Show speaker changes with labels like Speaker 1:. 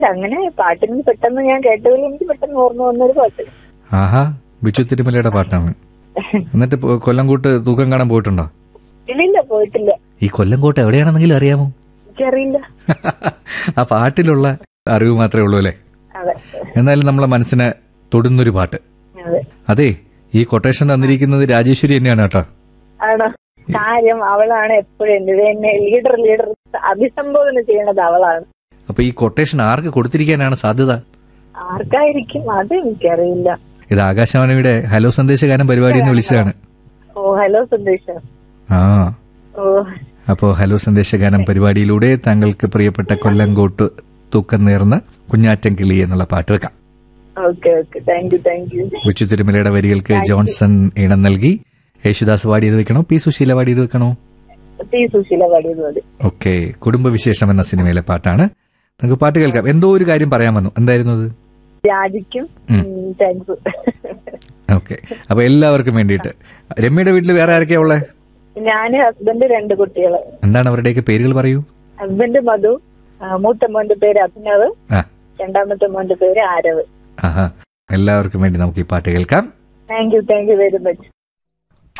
Speaker 1: അങ്ങനെ പാട്ടിന് പെട്ടെന്ന് ഞാൻ കേട്ടതിൽ എനിക്ക് പെട്ടെന്ന് ഓർമ്മ വന്നൊരു പാട്ട്
Speaker 2: ആഹാ ബിച്ചു തിരുമലയുടെ പാട്ടാണ് എന്നിട്ട് പോ- കൊല്ലംകോട്ട് തൂക്കം കാണാൻ പോയിട്ടുണ്ടോ
Speaker 1: ഇല്ലില്ല പോയിട്ടില്ല
Speaker 2: ഈ കൊല്ലംകോട്ട് എവിടെയാണെന്നെങ്കിലും അറിയാമോ
Speaker 1: എനിക്കറിയില്ല
Speaker 2: ആ പാട്ടിലുള്ള അറിവ് മാത്രമേ ഉള്ളൂ അല്ലേ
Speaker 1: അതെ
Speaker 2: എന്നാലും നമ്മളെ മനസ്സിനെ തൊടുന്നൊരു പാട്ട്
Speaker 1: അതെ
Speaker 2: അതെ ഈ കൊട്ടേഷൻ തന്നിരിക്കുന്നത് രാജേശ്വരി തന്നെയാണ് കേട്ടോ
Speaker 1: ആണോ കാര്യം അവളാണ് എപ്പോഴും എന്റെ എന്നെ ലീഡർ ലീഡർ അഭിസംബോധന ചെയ്യണത് അവളാണ്
Speaker 2: അപ്പൊ ഈ കൊട്ടേഷൻ ആർക്ക് കൊടുത്തിരിക്കാനാണ് സാധ്യത
Speaker 1: ആർക്കായിരിക്കും അത് എനിക്കറിയില്ല
Speaker 2: ഇത് ആകാശവാണിയുടെ ഹലോ സന്ദേശഗാനം പരിപാടി എന്ന് വിളിച്ചതാണ്
Speaker 1: ഓ ഹലോ സന്ദേശം
Speaker 2: ആ
Speaker 1: ഓ
Speaker 2: അപ്പോ ഹലോ സന്ദേശഗാനം പരിപാടിയിലൂടെ താങ്കൾക്ക് പ്രിയപ്പെട്ട കൊല്ലംകോട്ട് തൂക്കം നേർന്ന കുഞ്ഞാറ്റം കിളി എന്നുള്ള പാട്ട് വെക്കാം
Speaker 1: okay okay thank you thank you
Speaker 2: ഉച്ചു തിരുമലയുടെ വരികൾക്ക് ജോൺസൺ ഇണം നൽകി യേശുദാസ് പാടിയത് വെക്കണോ പി സുശീല പാടിയത് വെക്കണോ
Speaker 1: പി സുശീല പാടിയത് മതി
Speaker 2: ഓക്കെ കുടുംബവിശേഷം എന്ന സിനിമയിലെ പാട്ടാണ് നമുക്ക് പാട്ട് കേൾക്കാം എന്തോ ഒരു കാര്യം പറയാൻ വന്നു എന്തായിരുന്നു അത്
Speaker 1: രാജിക്കും
Speaker 2: ഉം.
Speaker 1: താങ്ക്സ്
Speaker 2: ഓക്കെ അപ്പൊ എല്ലാവർക്കും വേണ്ടിയിട്ട് രമ്യയുടെ വീട്ടിൽ വേറെ ആരൊക്കെയാ ഉള്ളത്
Speaker 1: ഞാന് ഹസ്ബൻഡ് രണ്ട് കുട്ടികള്
Speaker 2: എന്താണ് അവരുടെയൊക്കെ പേരുകൾ പറയൂ
Speaker 1: ഹസ്ബൻഡ് മധു ആ, മൂത്ത മോന്റെ പേര് അഭിനവ്
Speaker 2: ആ
Speaker 1: രണ്ടാമത്തെ മോന്റെ പേര് ആരവ്
Speaker 2: ആഹാ എല്ലാവർക്കും വേണ്ടി നമുക്ക് ഈ പാട്ട് കേൾക്കാം
Speaker 1: thank you thank you very much